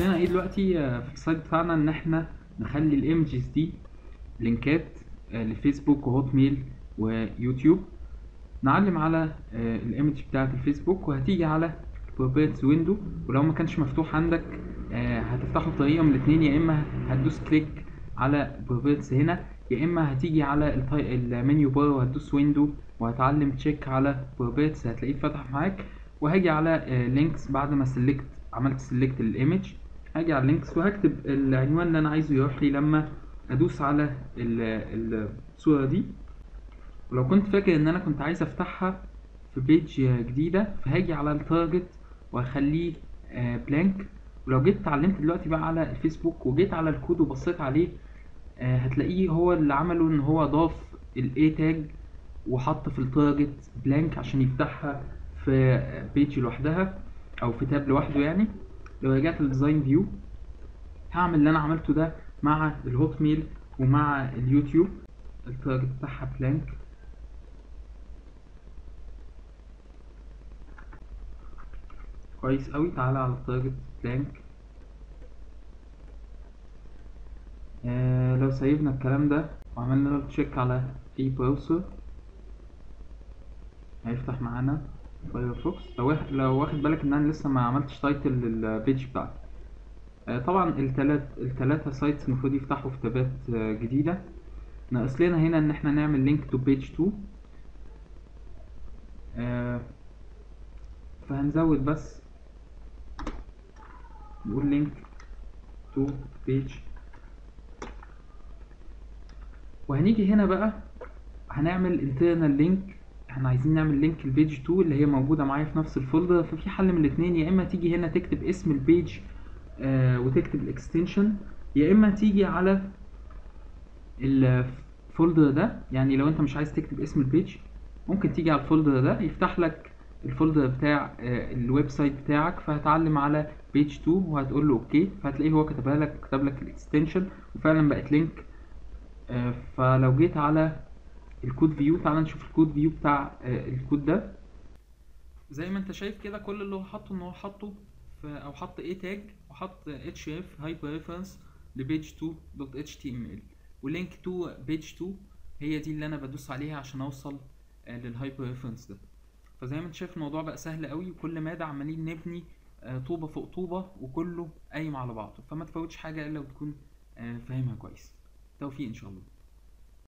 لنا ايه دلوقتي آه، في السايت بتاعنا ان احنا نخلي الايمجز دي لينكات آه، لفيسبوك وهوت ميل ويوتيوب نعلم على الايمج بتاعة الفيسبوك وهتيجي على بروبرتيز ويندو ولو ما كانش مفتوح عندك آه، هتفتحه بطريقة من الاتنين يا اما هتدوس كليك على بروبرتيز هنا يا اما هتيجي على التاي- المنيو بار وهتدوس ويندو وهتعلم تشيك على بروبرتيز هتلاقيه فتح معاك وهاجي على لينكس بعد ما سلكت عملت سلكت الايمج هاجي على اللينكس وهكتب العنوان اللي انا عايزه يروح لي لما ادوس على ال- الصورة دي ولو كنت فاكر ان انا كنت عايز افتحها في بيج جديدة فهاجي على التارجت وهخليه بلانك ولو جيت اتعلمت دلوقتي بقى على الفيسبوك وجيت على الكود وبصيت عليه آه، هتلاقيه هو اللي عمله ان هو ضاف الاي تاج وحط في التارجت بلانك عشان يفتحها في بيج لوحدها او في تاب لوحده يعني لو رجعت للديزاين فيو هعمل اللي انا عملته ده مع الهوت ميل ومع اليوتيوب التارجت بتاعها بلانك كويس قوي تعالى على التارجت بلانك آه لو سيبنا الكلام ده وعملنا له تشيك على اي براوسر هيفتح معانا فايرفوكس لو واخد لو واخد بالك ان انا لسه ما عملتش تايتل للبيج بتاعتي آه طبعا التلات التلاتة سايتس المفروض يفتحوا في تابات آه جديدة ناقص لنا هنا ان احنا نعمل لينك تو بيج 2 آه فهنزود بس نقول لينك تو بيج وهنيجي هنا بقى هنعمل internal link احنا عايزين نعمل لينك البيج 2 اللي هي موجودة معايا في نفس الفولدر ففي حل من الاتنين يا اما تيجي هنا تكتب اسم البيج آه وتكتب الاكستنشن يا اما تيجي على الفولدر ده يعني لو انت مش عايز تكتب اسم البيج ممكن تيجي على الفولدر ده يفتح لك الفولدر بتاع آه، الويب سايت بتاعك فهتعلم على بيج 2 وهتقول له اوكي فهتلاقيه هو كتبها لك كتب لك الاكستنشن وفعلا بقت لينك آه، فلو جيت على الكود فيو تعال نشوف الكود فيو بتاع آه، الكود ده زي ما انت شايف كده كل اللي هو حاطه ان هو حاطه في او حط اي تاج وحط اتش اف هايبر ريفرنس لبيج 2 دوت اتش تي ام ال ولينك تو بيج 2 هي دي اللي انا بدوس عليها عشان اوصل آه، للهايبر ريفرنس ده فزي ما انت شايف الموضوع بقى سهل قوي وكل مادة عمالين نبني آه، طوبة فوق طوبة وكله قايم على بعضه فما تفوتش حاجة الا وتكون آه، فاهمها كويس توفيق ان شاء الله